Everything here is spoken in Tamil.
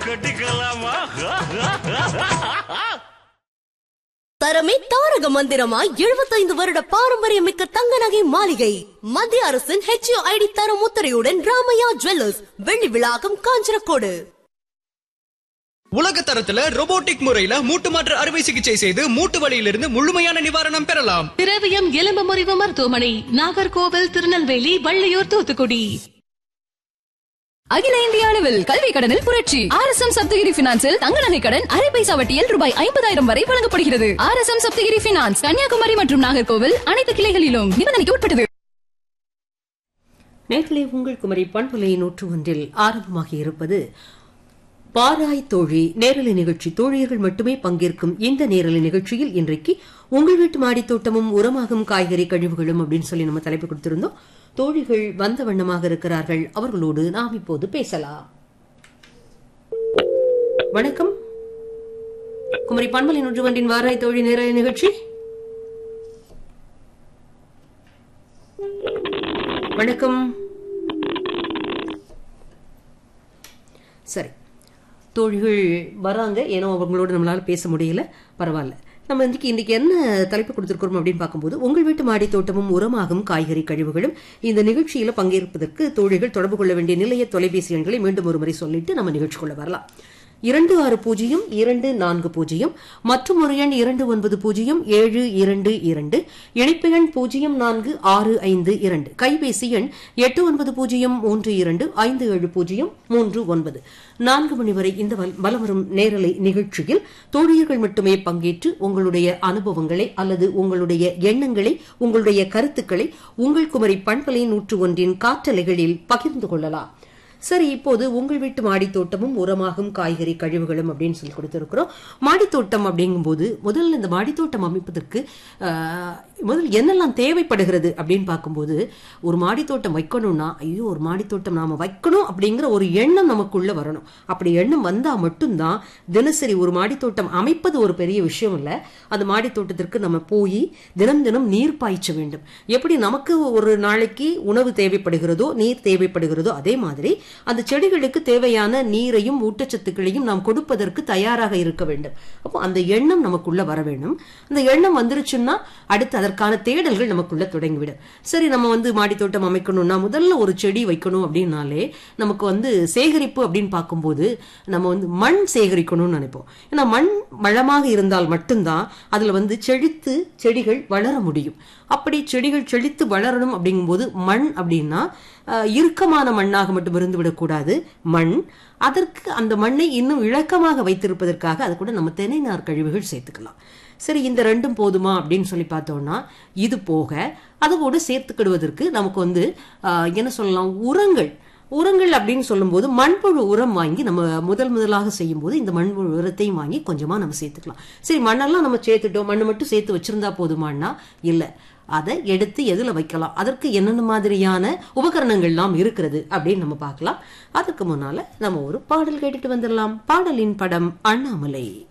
கட்டிக்கலாமா தரமே தாரக மந்திரமாய் எழுபத்தைந்து வருட பாரம்பரியமிக்க தங்க நகை மாளிகை மத்திய அரசின் ஹெச்ஐடி தர முத்திரையுடன் ராமையா ஜுவல்லர்ஸ் வெள்ளி விழாக்கம் காஞ்சனக்கோடு உலக தரத்துல robotic முறையில மூட்டு மாற்று அறுவை சிகிச்சை செய்து மூட்டு வலியிலிருந்து முழுமையான நிவாரணம் பெறலாம் திரவியம் எலும்பு முறிவு மருத்துவமனை நாகர்கோவில் திருநெல்வேலி வள்ளியூர் தூத்துக்குடி அகில இந்திய அளவில் கல்வி கடனில் புரட்சி ஆர் எஸ் எம் சப்தகிரி பினான்சில் தங்க நகை கடன் அரை பைசா வட்டியில் ரூபாய் ஐம்பதாயிரம் வரை வழங்கப்படுகிறது R S M Saptagiri finance Kanniyakumari மற்றும் நாகர்கோவில் அனைத்து கிளைகளிலும் நிபந்தனைக்கு உட்பட்டது நேர்களே உங்கள் குமரி பண்புலை நூற்று ஒன்றில் ஆரம்பமாகி இருப்பது பாராய் தோழி நேரலை நிகழ்ச்சி தோழியர்கள் மட்டுமே பங்கேற்கும் இந்த நேரலை நிகழ்ச்சியில் இன்றைக்கு உங்கள் வீட்டு மாடித் தோட்டமும் உரமாகும் காய்கறி கழிவுகளும் அப்படின்னு சொல்லி நம்ம தலைப்பு கொடுத்திருந்தோம் தோழிகள் வந்த வண்ணமாக இருக்கிறார்கள் அவர்களோடு நாம் இப்போது பேசலாம் வணக்கம் குமரி பண்பலை நூற்று ஒன்றின் வாராய் தோழி நேரலை நிகழ்ச்சி வணக்கம் சரி தோழிகள் வராங்க ஏன்னா அவங்களோட நம்மளால பேச முடியல பரவாயில்ல நம்ம இன்னைக்கு இன்னைக்கு என்ன தலைப்பு கொடுத்திருக்கிறோம் அப்படின்னு பார்க்கும்போது உங்கள் வீட்டு மாடி தோட்டமும் உரமாகும் காய்கறி கழிவுகளும் இந்த நிகழ்ச்சியில பங்கேற்பதற்கு தோழிகள் தொடர்பு கொள்ள வேண்டிய நிலைய தொலைபேசி எண்களை மீண்டும் ஒரு முறை சொல்லிட்டு நம்ம நிகழ்ச்சிக்குள்ள வரலாம் இரண்டு ஆறு பூஜ்ஜியம் இரண்டு நான்கு பூஜ்ஜியம் மற்றும் ஒரு எண் இரண்டு ஒன்பது பூஜ்ஜியம் ஏழு இரண்டு இரண்டு இணைப்பு எண் பூஜ்ஜியம் நான்கு ஆறு ஐந்து இரண்டு கைபேசி எண் எட்டு ஒன்பது பூஜ்ஜியம் மூன்று இரண்டு ஐந்து ஏழு பூஜ்ஜியம் மூன்று ஒன்பது நான்கு மணி வரை இந்த வல்- வலம் வரும் நேரலை நிகழ்ச்சியில் தோழியர்கள் மட்டுமே பங்கேற்று உங்களுடைய அனுபவங்களை அல்லது உங்களுடைய எண்ணங்களை உங்களுடைய கருத்துக்களை உங்கள் குமரி பண்பலை நூற்று ஒன்றின் காற்றலைகளில் பகிர்ந்து கொள்ளலாம் சரி இப்போது உங்கள் வீட்டு மாடித் தோட்டமும் உரமாகும் காய்கறி கழிவுகளும் அப்படின்னு சொல்லி கொடுத்திருக்கிறோம் மாடித் தோட்டம் அப்படிங்கும்போது முதல்ல இந்த மாடித் தோட்டம் அமைப்பதற்கு ஆஹ், முதல் என்னெல்லாம் தேவைப்படுகிறது அப்படின்னு பார்க்கும்போது ஒரு மாடித் தோட்டம் வைக்கணும்னா ஐயோ ஒரு மாடித் தோட்டம் நாம வைக்கணும் அப்படிங்கிற ஒரு எண்ணம் நமக்குள்ள வரணும் அப்படி எண்ணம் வந்தா மட்டும்தான் தினசரி ஒரு மாடித் தோட்டம் அமைப்பது ஒரு பெரிய விஷயம் இல்ல அந்த மாடித் தோட்டத்திற்கு நம்ம போய் தினம் தினம் நீர் பாய்ச்ச வேண்டும் எப்படி நமக்கு ஒரு நாளைக்கு உணவு தேவைப்படுகிறதோ நீர் தேவைப்படுகிறதோ அதே மாதிரி அந்த செடிகளுக்கு தேவையான நீரையும் ஊட்டச்சத்துக்களையும் நாம் கொடுப்பதற்கு தயாராக இருக்க வேண்டும் அப்போ அந்த எண்ணம் நமக்குள்ள வர வேண்டும் அந்த எண்ணம் வந்துருச்சுன்னா அடுத்து அதற்கான தேடல்கள் நமக்குள்ள தொடங்கிவிடும் சரி நம்ம வந்து மாடித்தோட்டம் அமைக்கணும்னா முதல்ல ஒரு செடி வைக்கணும் அப்படின்னாலே நமக்கு வந்து சேகரிப்பு அப்படின்னு பார்க்கும்போது நம்ம வந்து மண் சேகரிக்கணும்னு நினைப்போம் ஏன்னா மண் வளமாக இருந்தால் மட்டும்தான் அதுல வந்து செழித்து செடிகள் வளர முடியும் அப்படி செடிகள் செழித்து வளரணும் அப்படிங்கும்போது மண் அப்படின்னா அஹ், இறுக்கமான மண்ணாக மட்டும் இருந்து விடக்கூடாது மண் அதற்கு அந்த மண்ணை இன்னும் இழக்கமாக வைத்திருப்பதற்காக அது கூட நம்ம தென்னை நார் கழிவுகள் சேர்த்துக்கலாம் சரி இந்த ரெண்டும் போதுமா அப்படின்னு சொல்லி பார்த்தோம்னா இது போக அது கூட சேர்த்துக்கிடுவதற்கு நமக்கு வந்து அஹ், என்ன சொல்லலாம் உரங்கள் உரங்கள் அப்படின்னு சொல்லும்போது மண்புழு உரம் வாங்கி நம்ம முதல் முதலாக செய்யும்போது இந்த மண்புழு உரத்தையும் வாங்கி கொஞ்சமா நம்ம சேர்த்துக்கலாம் சரி மண்ணெல்லாம் நம்ம சேர்த்துட்டோம் மண்ணை மட்டும் சேர்த்து வச்சிருந்தா போதுமான்னா இல்ல அதை எடுத்து எதுல வைக்கலாம் அதற்கு என்னென்ன மாதிரியான உபகரணங்கள்லாம் இருக்கிறது அப்படின்னு நம்ம பார்க்கலாம் அதுக்கு முன்னால நம்ம ஒரு பாடல் கேட்டுட்டு வந்துடலாம் பாடலின் படம் அண்ணாமலை